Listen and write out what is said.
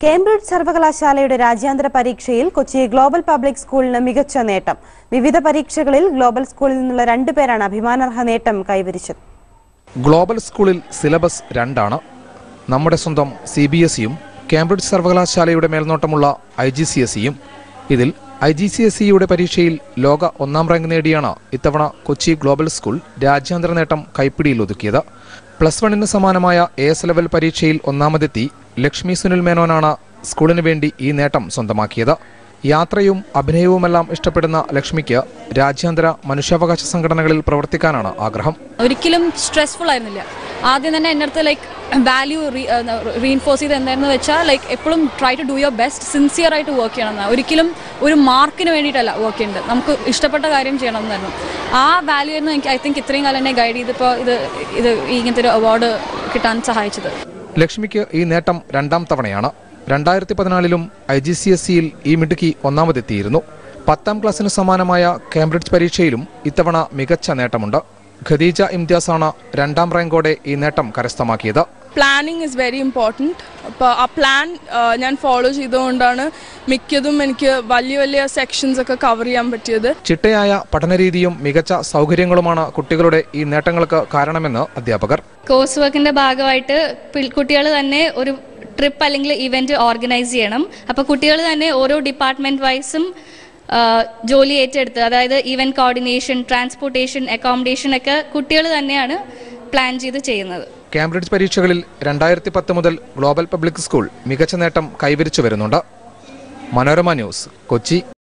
Cambridge സർവകലാശാലയുടെ രാജ്യാന്തര പരീക്ഷയിൽ കൊച്ചി ഗ്ലോബൽ പബ്ലിക് സ്കൂളിന് മികച്ച നേട്ടം വിവിധ പരീക്ഷകളിൽ ഗ്ലോബൽ സ്കൂളിൽ നിന്നുള്ള രണ്ടുപേരാണ് അഭിമാനാർഹ നേട്ടം കൈവരിച്ചത് ഗ്ലോബൽ സ്കൂളിൽ സിലബസ് രണ്ടാണ് നമ്മുടെ സ്വന്തം സി ബി എസ് ഇയും കേംബ്രിഡ്ജ് സർവകലാശാലയുടെ മേൽനോട്ടമുള്ള ഐ ജി സി എസ് ഇയും ഇതിൽ ഐ ജി സി എസ് ഇയുടെ പരീക്ഷയിൽ ലോക ഒന്നാം റാങ്ക് നേടിയാണ് ഇത്തവണ കൊച്ചി ഗ്ലോബൽ സ്കൂൾ രാജ്യാന്തര നേട്ടം കൈപ്പിടിയിൽ ഒതുക്കിയത് പ്ലസ് വണ്ണിന് സമാനമായ എ എസ് ലെവൽ പരീക്ഷയിൽ ഒന്നാമതെത്തി ലക്ഷ്മി സുനിൽ മേനോനാണ് സ്കൂളിന് വേണ്ടി ഈ നേട്ടം സ്വന്തമാക്കിയത് യാത്രയും അഭിനയവുമെല്ലാം ഇഷ്ടപ്പെടുന്ന ലക്ഷ്മിക്ക് രാജ്യാന്തര മനുഷ്യാവകാശ സംഘടനകളിൽ പ്രവർത്തിക്കാനാണ് ആഗ്രഹം ഒരിക്കലും സ്ട്രെസ്ഫുൾ ആയിരുന്നില്ല ആദ്യം തന്നെ എൻ്റെ അടുത്ത് ലൈക്ക് വാല്യൂ റീഇൻഫോഴ്സ് ചെയ്ത് എന്തായിരുന്നു വെച്ചാൽ ലൈക്ക് എപ്പോഴും try to do your best sincere ആയിട്ട് വർക്ക് ചെയ്യണം എന്നാണ് ഒരിക്കലും ഒരു മാർക്കിന് വേണ്ടിയിട്ടല്ല വർക്ക് ചെയ്യേണ്ടത് നമുക്ക് ഇഷ്ടപ്പെട്ട കാര്യം ചെയ്യണം എന്നായിരുന്നു ആ വാല്യൂ ആയിരുന്നു എനിക്ക് ഐ തിങ്ക് ഇത്രയും കാലം എന്നെ ഗൈഡ് ചെയ്തപ്പോൾ ഇത് ഇത് ഇങ്ങനത്തെ ഒരു അവാർഡ് കിട്ടാൻ സഹായിച്ചത് ലക്ഷ്മിക്ക് ഈ നേട്ടം രണ്ടാം തവണയാണ് രണ്ടായിരത്തി പതിനാലിലും ഐ ജി സി എസ് സിയിൽ ഈ മിടുക്കി ഒന്നാമതെത്തിയിരുന്നു പത്താം ക്ലാസ്സിന് സമാനമായ കേംബ്രിഡ്ജ് പരീക്ഷയിലും ഇത്തവണ മികച്ച നേട്ടമുണ്ട് ഖദീജ ഇംതിയാസാണ് രണ്ടാം റാങ്കോടെ ഈ നേട്ടം കരസ്ഥമാക്കിയത് പ്ലാനിങ് ഇസ് വെരി ഇമ്പോർട്ടൻറ്റ് അപ്പോൾ ആ പ്ലാൻ ഞാൻ ഫോളോ ചെയ്തുകൊണ്ടാണ് മിക്കതും എനിക്ക് വലിയ വലിയ സെക്ഷൻസ് ഒക്കെ കവർ ചെയ്യാൻ പറ്റിയത് ചിട്ടയായ പഠനരീതിയും മികച്ച സൗകര്യങ്ങളുമാണ് കുട്ടികളുടെ ഈ നേട്ടങ്ങൾക്ക് കാരണമെന്ന് അധ്യാപകർ കോഴ്സ് വർക്കിന്റെ ഭാഗമായിട്ട് കുട്ടികൾ തന്നെ ഒരു ട്രിപ്പ് അല്ലെങ്കിൽ ഇവന്റ് ഓർഗനൈസ് ചെയ്യണം അപ്പോൾ കുട്ടികൾ തന്നെ ഓരോ ഡിപ്പാർട്ട്മെന്റ് വൈസും ജോലി ഏറ്റെടുത്ത് അതായത് ഇവന്റ് കോർഡിനേഷൻ ട്രാൻസ്പോർട്ടേഷൻ അക്കോമഡേഷൻ ഒക്കെ കുട്ടികൾ തന്നെയാണ് പ്ലാൻ ചെയ്ത് ചെയ്യുന്നത് കേംബ്രിഡ്ജ് പരീക്ഷകളിൽ രണ്ടായിരത്തി പത്ത് മുതൽ ഗ്ലോബൽ പബ്ലിക് സ്കൂൾ മികച്ച നേട്ടം കൈവരിച്ചു വരുന്നുണ്ട് മനോരമ ന്യൂസ് കൊച്ചി